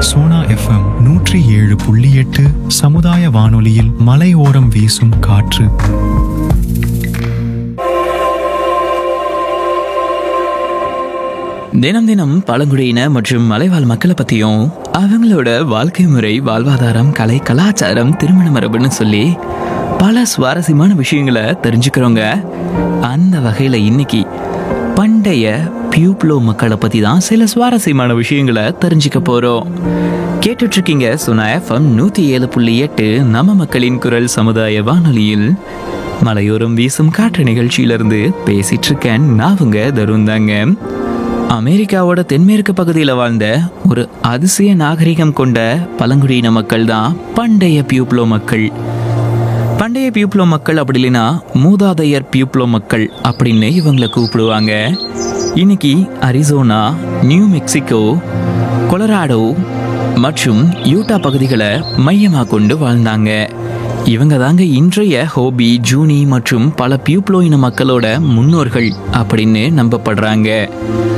Sona FM நூற்றி ஏழு புள்ளி எட்டு சமுதாய வானொலியில் மலையோரம் வீசும் காற்று தினம் தினம் பழங்குடியின மற்றும் மலைவாழ் மக்களை பற்றியும் அவங்களோட வாழ்க்கை முறை வாழ்வாதாரம் கலை கலாச்சாரம் திருமண மரபுன்னு சொல்லி பல சுவாரஸ்யமான விஷயங்களை தெரிஞ்சுக்கிறோங்க அந்த வகையில் இன்னைக்கு பண்டைய பியூப்ளோ மக்களை பற்றி தான் சில சுவாரஸ்யமான விஷயங்களை தெரிஞ்சுக்க போகிறோம் கேட்டுட்ருக்கீங்க சுனா எஃப்எம் நூற்றி ஏழு புள்ளி எட்டு நம்ம மக்களின் குரல் சமுதாய வானொலியில் மலையோரம் வீசும் காற்று நிகழ்ச்சியிலிருந்து பேசிட்டு இருக்கேன் நான் உங்க தருண் தாங்க அமெரிக்காவோட தென்மேற்கு பகுதியில் வாழ்ந்த ஒரு அதிசய நாகரிகம் கொண்ட பழங்குடியின மக்கள் தான் பண்டைய பியூப்ளோ மக்கள் பண்டைய பியூப்ளோ மக்கள் அப்படி இல்லைன்னா மூதாதையர் பியூப்ளோ மக்கள் அப்படின்னு இவங்களை கூப்பிடுவாங்க இன்னைக்கு அரிசோனா நியூ மெக்சிகோ கொலராடோ மற்றும் யூட்டா பகுதிகளை மையமாக கொண்டு வாழ்ந்தாங்க இவங்க தாங்க இன்றைய ஹோபி ஜூனி மற்றும் பல பியூப்ளோ இன மக்களோட முன்னோர்கள் அப்படின்னு நம்பப்படுறாங்க